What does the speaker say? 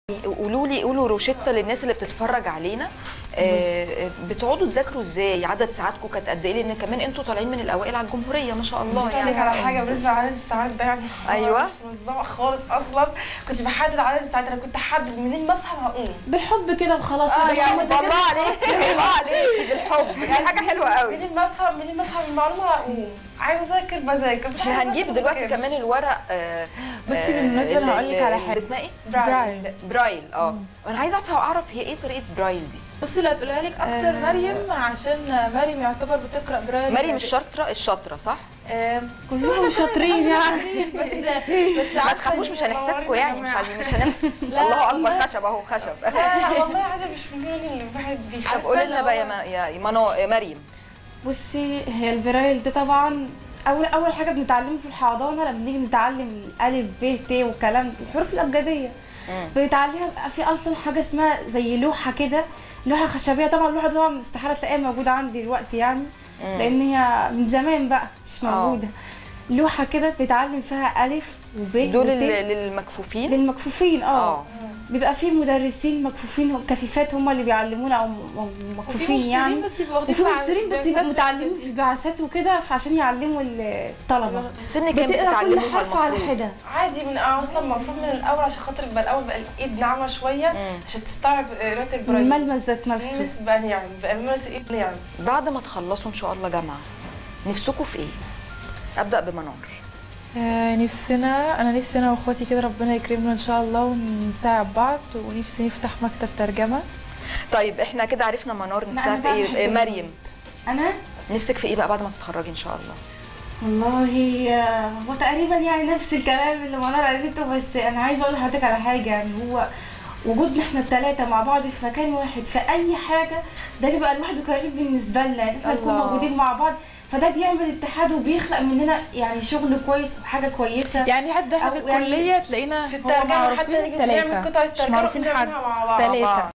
قولوا لي قولوا روشته للناس اللي بتتفرج علينا آه، بتقعدوا تذاكروا ازاي عدد ساعاتكم كانت قد ايه لان كمان انتوا طالعين من الاوائل على الجمهوريه ما شاء الله بص لك على حاجه بالنسبه لعدد الساعات ده يعني أيوة. مش منظمه خالص اصلا كنتش بحدد عدد الساعات انا كنت احدد منين ما افهم هقوم بالحب كده وخلاص اه يبقى يعني مزاجنا الله عليكي الله عليكي بالحب دي حاجه حلوه قوي منين ما افهم منين ما افهم المعلومه هقوم عايزه اذاكر بذاكر مش عايزه احنا هنجيب أذاكر، دلوقتي بذاكرش. كمان الورق آه، بصي آه، بالمناسبة أنا ال- هقول لك على ال- حاجة. اسمها ايه؟ برايل برايل اه انا عايزه اعرف اعرف هي ايه طريقه برايل دي بصي اللي هتقولها لك اكتر مريم عشان مريم يعتبر بتقرا برايل مريم الشاطره الشاطره صح؟ آم، كلهم شاطرين يعني بس بس ما عارفة تخافوش مش هنحسدكم يعني مش عايزين مش هنحسد لا، الله والله. اكبر خشب اهو خشب لا لا والله عادي مش من النوع اللي الواحد طب بيخاف قولي لنا بقى يا ما- يا منو يا مريم بصي هي البرايل ده طبعا اول اول حاجه بنتعلمه في الحضانه لما نيجي نتعلم الالف ب ت والكلام الحروف الابجديه مم. بنتعلمها بقى في اصلا حاجه اسمها زي لوحه كده لوحه خشبيه طبعا اللوحه دي طبعا استحاله تلاقيها موجوده عندي دلوقتي يعني مم. لان هي من زمان بقى مش آه. موجوده لوحه كده بيتعلم فيها الف وب دول وت لل- للمكفوفين للمكفوفين اه اه بيبقى في مدرسين مكفوفين كفيفات هم اللي بيعلمونا او م- مكفوفين يعني بس يبقوا واخدين وفي مع- مبصرين بس يبقوا متعلمين في بعثات وكده عشان يعلموا الطلبه سن كام بتقرا كل بتتعلموها حرف على المفروض؟ حده عادي من آه، اصلا المفروض من الاول عشان خاطر يبقى الاول بقى الايد ناعمه شويه مم. عشان تستوعب قراءه البرايل الملمس ذات نفسه بس بقى يعني بقى ملمس الايد يعني بعد ما تخلصوا ان شاء الله جامعه نفسكم في ايه؟ ابدا بمنار آه نفسنا انا نفسي انا واخواتي كده ربنا يكرمنا ان شاء الله ونساعد بعض ونفسي نفتح مكتب ترجمه طيب احنا كده عرفنا منار نفسها أنا في بقى ايه بحب إيه، الموت. مريم انا نفسك في ايه بقى بعد ما تتخرجي ان شاء الله والله آه، هو تقريبا يعني نفس الكلام اللي منار قالته بس انا عايزه اقول لحضرتك على حاجه يعني هو وجودنا احنا الثلاثه مع بعض في مكان واحد في اي حاجه ده بيبقى لوحده قريب بالنسبه لنا يعني احنا نكون الله. موجودين مع بعض فده بيعمل اتحاد وبيخلق مننا يعني شغل كويس وحاجه كويسه يعني حتى احنا أو في يعني الكليه تلاقينا في هم الترجمه معروفين حتى نيجي نعمل التلاتة. قطعه مش ترجمه معروفين حد بنعملها مع بعض تلاتة